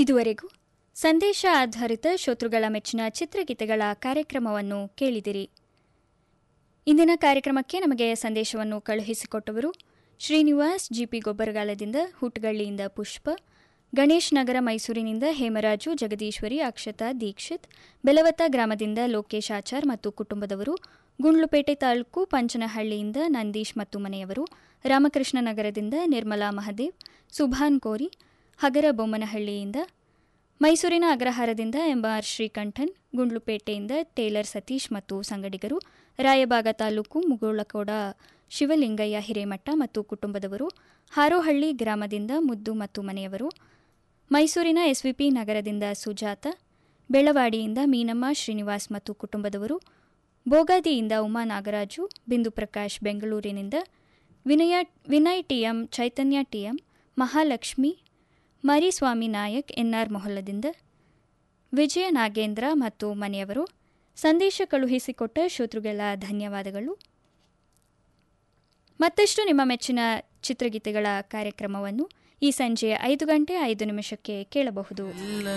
ಇದುವರೆಗೂ ಸಂದೇಶ ಆಧಾರಿತ ಶ್ರೋತೃಗಳ ಮೆಚ್ಚಿನ ಚಿತ್ರಗೀತೆಗಳ ಕಾರ್ಯಕ್ರಮವನ್ನು ಕೇಳಿದಿರಿ ಇಂದಿನ ಕಾರ್ಯಕ್ರಮಕ್ಕೆ ನಮಗೆ ಸಂದೇಶವನ್ನು ಕಳುಹಿಸಿಕೊಟ್ಟವರು ಶ್ರೀನಿವಾಸ್ ಜಿಪಿ ಗೊಬ್ಬರಗಾಲದಿಂದ ಹುಟ್ಟಗಳ್ಳಿಯಿಂದ ಪುಷ್ಪ ಗಣೇಶ್ ನಗರ ಮೈಸೂರಿನಿಂದ ಹೇಮರಾಜು ಜಗದೀಶ್ವರಿ ಅಕ್ಷತಾ ದೀಕ್ಷಿತ್ ಬೆಲವತ್ತ ಗ್ರಾಮದಿಂದ ಲೋಕೇಶ್ ಆಚಾರ್ ಮತ್ತು ಕುಟುಂಬದವರು ಗುಂಡ್ಲುಪೇಟೆ ತಾಲೂಕು ಪಂಚನಹಳ್ಳಿಯಿಂದ ನಂದೀಶ್ ಮತ್ತು ಮನೆಯವರು ರಾಮಕೃಷ್ಣ ನಗರದಿಂದ ನಿರ್ಮಲಾ ಮಹದೇವ್ ಸುಭಾನ್ ಕೋರಿ ಹಗರ ಬೊಮ್ಮನಹಳ್ಳಿಯಿಂದ ಮೈಸೂರಿನ ಅಗ್ರಹಾರದಿಂದ ಎಂಆರ್ ಶ್ರೀಕಂಠನ್ ಗುಂಡ್ಲುಪೇಟೆಯಿಂದ ಟೇಲರ್ ಸತೀಶ್ ಮತ್ತು ಸಂಗಡಿಗರು ರಾಯಬಾಗ ತಾಲೂಕು ಮುಗೋಳಕೋಡ ಶಿವಲಿಂಗಯ್ಯ ಹಿರೇಮಠ ಮತ್ತು ಕುಟುಂಬದವರು ಹಾರೋಹಳ್ಳಿ ಗ್ರಾಮದಿಂದ ಮುದ್ದು ಮತ್ತು ಮನೆಯವರು ಮೈಸೂರಿನ ಎಸ್ವಿಪಿ ನಗರದಿಂದ ಸುಜಾತ ಬೆಳವಾಡಿಯಿಂದ ಮೀನಮ್ಮ ಶ್ರೀನಿವಾಸ್ ಮತ್ತು ಕುಟುಂಬದವರು ಬೋಗಾದಿಯಿಂದ ಉಮಾ ನಾಗರಾಜು ಬಿಂದು ಪ್ರಕಾಶ್ ಬೆಂಗಳೂರಿನಿಂದ Vinaya Vinay TM Chaitanya TM Mahalakshmi Mariswamy Nayak NR ಮೊಹಲ್ಲದಿಂದ ವಿಜಯ ನಾಗೇಂದ್ರ ಮತ್ತು ಮನೆಯವರು ಸಂದೇಶ ಕಳುಹಿಸಿಕೊಟ್ಟ ಶ್ರೋತೃಗೆಲ್ಲ ಧನ್ಯವಾದಗಳು ಮತ್ತಷ್ಟು ನಿಮ್ಮ ಮೆಚ್ಚಿನ ಚಿತ್ರಗೀತೆಗಳ ಕಾರ್ಯಕ್ರಮವನ್ನು ಈ ಸಂಜೆ ಐದು ಗಂಟೆ ಐದು ನಿಮಿಷಕ್ಕೆ ಕೇಳಬಹುದು